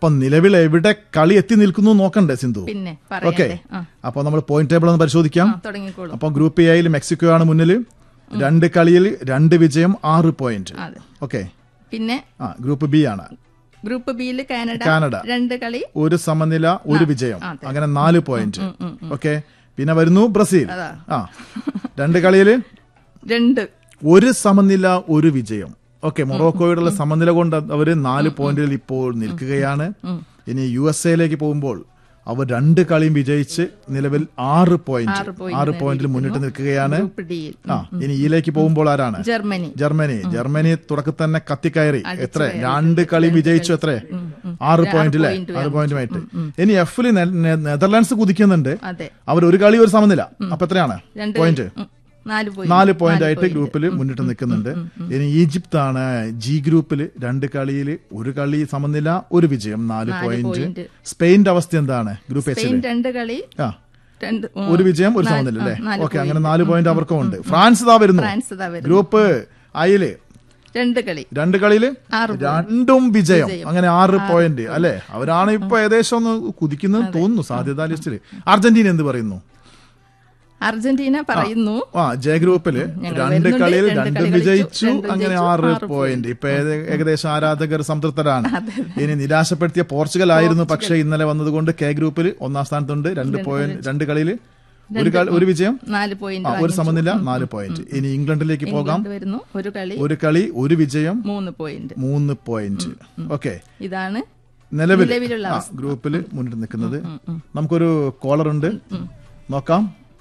അപ്പൊ നിലവിൽ എവിടെ കളി എത്തി നിൽക്കുന്നു നോക്കണ്ടേ സിന്ധു പിന്നെ ഓക്കെ പറയണ്ടേ ആ അപ്പൊ നമ്മൾ പോയിന്റ് ടേബിൾ ഒന്ന് പരിശോധിക്കാം ആ, തുടങ്ങിക്കോളൂ അപ്പൊ ഗ്രൂപ്പ് എയിൽ മെക്സിക്കോ ആണ് മുന്നിൽ രണ്ട് കളിയിൽ രണ്ട് വിജയം ആറ് പോയിന്റ് അതെ ഓക്കെ പിന്നെ ആ ഗ്രൂപ്പ് ബി ആണ് ഗ്രൂപ്പ് ബിയിൽ കാനഡ കാനഡ. രണ്ട് കളി ഒരു സമനില ഒരു വിജയം അതെ. അങ്ങനെ നാല് പോയിന്റ് ഓക്കെ പിന്നെ വരുന്നു ബ്രസീൽ അതാ ആ രണ്ട് കളിയിൽ രണ്ട് ഒരു സമനില ഒരു വിജയം ഓക്കെ മൊറോക്കോയോടുള്ള സമനില കൊണ്ട് അവർ നാല് പോയിന്റിൽ ഇപ്പോൾ നിൽക്കുകയാണ് ഇനി യു എസ് എയിലേക്ക് പോകുമ്പോൾ അവർ രണ്ട് കളിയും വിജയിച്ച് നിലവിൽ ആറ് പോയിന്റ് ആറ് point ആറ് പോയിന്റിൽ മുന്നിട്ട് നിൽക്കുകയാണ് ഗ്രൂപ്പ് ഡിയിൽ ആ ഇനി ഇതിലേക്ക് പോകുമ്പോൾ ആരാണ് ജർമ്മനി ജർമ്മനി ജർമ്മനി തുടക്കത്തിൽ തന്നെ കത്തിക്കയറി എത്ര രണ്ട് കളി വിജയിച്ചു എത്ര ആറ് പോയിന്റ് അല്ലേ point ആറ് പോയിന്റുമായിട്ട് ഇനി എഫിൽ നെതർലാൻഡ്സ് കുതിക്കുന്നുണ്ട് അതെ അവർ ഒരു കളി ഒരു സമനില അപ്പൊ എത്രയാണ് രണ്ട് പോയിന്റ് ഉം, നാല് പോയിന്റ് നാല് പോയിന്റ് ആയിട്ട് ഗ്രൂപ്പിൽ മുന്നിട്ട് നിൽക്കുന്നുണ്ട് ഇനി ഈജിപ്ത് ആണ് ജി ഗ്രൂപ്പിൽ രണ്ട് കളിയിൽ ഒരു കളി സമനില ഒരു വിജയം നാല് പോയിന്റ് point. സ്പെയിന്റെ അവസ്ഥ എന്താണ് ഗ്രൂപ്പ് എച്ചിൽ സ്പെയിൻ രണ്ട് കളി ആ രണ്ട് ഉം, ഒരു വിജയം ഒരു നാല്- സമനില അല്ലേ ആ, നാല് ഓക്കെ അങ്ങനെ നാല് പോയിന്റ് അവർക്കും ഉണ്ട് ഫ്രാൻസ് ഇതാ വരുന്നു ഫ്രാൻസ് ഇതാ വരുന്നു. ഗ്രൂപ്പ് ഐയില് രണ്ട് കളി രണ്ട് കളിയില് ആറ് രണ്ടും വിജയം അങ്ങനെ ആറ് പോയിന്റ് അല്ലെ അവരാണ് ഇപ്പൊ ഏകദേശം ഒന്ന് കുതിക്കുന്നത് തോന്നുന്നു സാധ്യതാ ലിസ്റ്റില് അർജന്റീന എന്ത് പറയുന്നു അർജന്റീന പറയുന്നു ആ ജെ ഗ്രൂപ്പില് ഞങ്ങൾ രണ്ട് വരുന്നുണ്ട്. കളിയിൽ രണ്ട് രണ്ടും കളി വിജയിച്ചു കളിച്ചു. രണ്ടും അങ്ങനെ ജയിച്ചു. ആറ് ആറ് പോയിന്റ് ഇപ്പൊ ഏക- ഏകദേശം ആരാധകർ സംതൃപ്തരാണ് ഇനി നിരാശപ്പെടുത്തിയ പോർച്ചുഗൽ ആയിരുന്നു പക്ഷേ ഇന്നലെ വന്നതുകൊണ്ട് കെ ഗ്രൂപ്പിൽ ഒന്നാം സ്ഥാനത്തുണ്ട് രണ്ട് പോയിന്റ് രണ്ട് കളിയിൽ ഒരു കളി ഒരു വിജയം നാല് ആ, പോയിന്റ് ഒരു സമനില നാല് പോയിന്റ് ഇനി ഇംഗ്ലണ്ടിലേക്ക് പോകാം ഇംഗ്ലണ്ട് വരുന്നു ഒരു കളി ഒരു കളി ഒരു വിജയം മൂന്ന് പോയിന്റ് മൂന്ന് പോയിന്റ് ഓക്കെ ഇതാണ് നിലവിൽ നിലവിലുള്ള ആ ഗ്രൂപ്പിൽ മുന്നിട്ട് നിൽക്കുന്നത് നമുക്കൊരു കോളർ ഉണ്ട് നോക്കാം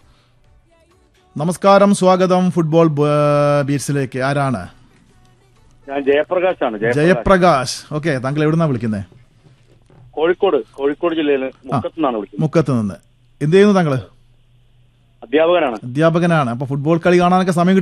നമസ്കാരം സ്വാഗതം ഫുട്ബോൾ ബ- ബീറ്റ്സിലേക്ക് ആരാണ് ഞാൻ ജയപ്രകാശാണ് ജയ ജയപ്രകാശ് ഓക്കെ താങ്കൾ എവിടുന്നാ വിളിക്കുന്നത് കോഴിക്കോട് കോഴിക്കോട് ജില്ലയിൽ മുക്കത്ത് നിന്നാണ് വിളിക്കുന്നത് മുക്കത്ത് നിന്ന് എന്ത് ചെയ്യുന്നു താങ്കള് അധ്യാപകനാണ് അധ്യാപകനാണ് അപ്പൊ ഫുട്ബോൾ കളി കാണാനൊക്കെ സമയം